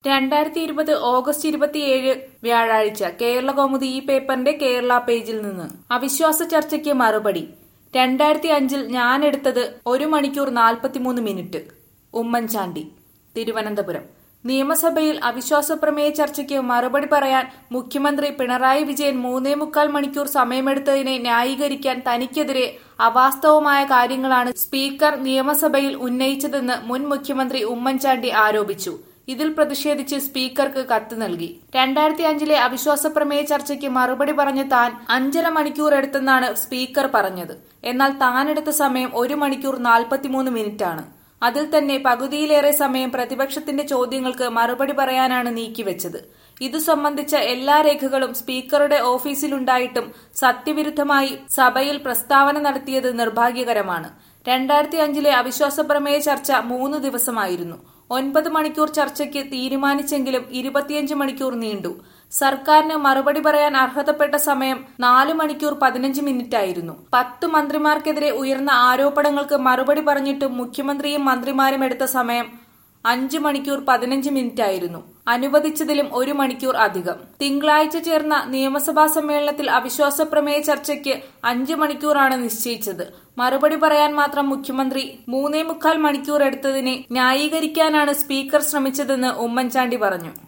രണ്ടായിരത്തി ഇരുപത് ഓഗസ്റ്റ് ഇരുപത്തിയേഴ് വ്യാഴാഴ്ച കേരള കൗമുദി ഈ പേപ്പറിന്റെ കേരള പേജിൽ നിന്ന് അവിശ്വാസ ചർച്ചയ്ക്ക് മറുപടി രണ്ടായിരത്തി അഞ്ചിൽ ഞാനെടുത്തത് ഒരു മണിക്കൂർ നാൽപ്പത്തിമൂന്ന് മിനിറ്റ് ഉമ്മൻചാണ്ടി തിരുവനന്തപുരം നിയമസഭയിൽ അവിശ്വാസ പ്രമേയ ചർച്ചയ്ക്ക് മറുപടി പറയാൻ മുഖ്യമന്ത്രി പിണറായി വിജയൻ മൂന്നേ മുക്കാൽ മണിക്കൂർ സമയമെടുത്തതിനെ ന്യായീകരിക്കാൻ തനിക്കെതിരെ അവാസ്തവമായ കാര്യങ്ങളാണ് സ്പീക്കർ നിയമസഭയിൽ ഉന്നയിച്ചതെന്ന് മുൻ മുഖ്യമന്ത്രി ഉമ്മൻചാണ്ടി ആരോപിച്ചു ഇതിൽ പ്രതിഷേധിച്ച് സ്പീക്കർക്ക് കത്ത് നൽകി രണ്ടായിരത്തി അഞ്ചിലെ അവിശ്വാസ പ്രമേയ ചർച്ചയ്ക്ക് മറുപടി പറഞ്ഞ താൻ അഞ്ചര മണിക്കൂർ എടുത്തെന്നാണ് സ്പീക്കർ പറഞ്ഞത് എന്നാൽ താനെടുത്ത സമയം ഒരു മണിക്കൂർ നാൽപ്പത്തിമൂന്ന് മിനിറ്റാണ് അതിൽ തന്നെ പകുതിയിലേറെ സമയം പ്രതിപക്ഷത്തിന്റെ ചോദ്യങ്ങൾക്ക് മറുപടി പറയാനാണ് നീക്കിവെച്ചത് ഇതു സംബന്ധിച്ച എല്ലാ രേഖകളും സ്പീക്കറുടെ ഓഫീസിലുണ്ടായിട്ടും സത്യവിരുദ്ധമായി സഭയിൽ പ്രസ്താവന നടത്തിയത് നിർഭാഗ്യകരമാണ് രണ്ടായിരത്തി അഞ്ചിലെ അവിശ്വാസ പ്രമേയ ചർച്ച മൂന്ന് ദിവസമായിരുന്നു ഒൻപത് മണിക്കൂർ ചർച്ചയ്ക്ക് തീരുമാനിച്ചെങ്കിലും ഇരുപത്തിയഞ്ച് മണിക്കൂർ നീണ്ടു സർക്കാരിന് മറുപടി പറയാൻ അർഹതപ്പെട്ട സമയം നാല് മണിക്കൂർ പതിനഞ്ച് മിനിറ്റായിരുന്നു പത്ത് മന്ത്രിമാർക്കെതിരെ ഉയർന്ന ആരോപണങ്ങൾക്ക് മറുപടി പറഞ്ഞിട്ടും മുഖ്യമന്ത്രിയും മന്ത്രിമാരും എടുത്ത സമയം അഞ്ചു മണിക്കൂർ പതിനഞ്ച് മിനിറ്റായിരുന്നു അനുവദിച്ചതിലും ഒരു മണിക്കൂർ അധികം തിങ്കളാഴ്ച ചേർന്ന നിയമസഭാ സമ്മേളനത്തിൽ അവിശ്വാസ പ്രമേയ ചർച്ചയ്ക്ക് അഞ്ചു മണിക്കൂറാണ് നിശ്ചയിച്ചത് മറുപടി പറയാൻ മാത്രം മുഖ്യമന്ത്രി മൂന്നേ മുക്കാൽ മണിക്കൂർ എടുത്തതിനെ ന്യായീകരിക്കാനാണ് സ്പീക്കർ ശ്രമിച്ചതെന്ന് ഉമ്മൻചാണ്ടി പറഞ്ഞു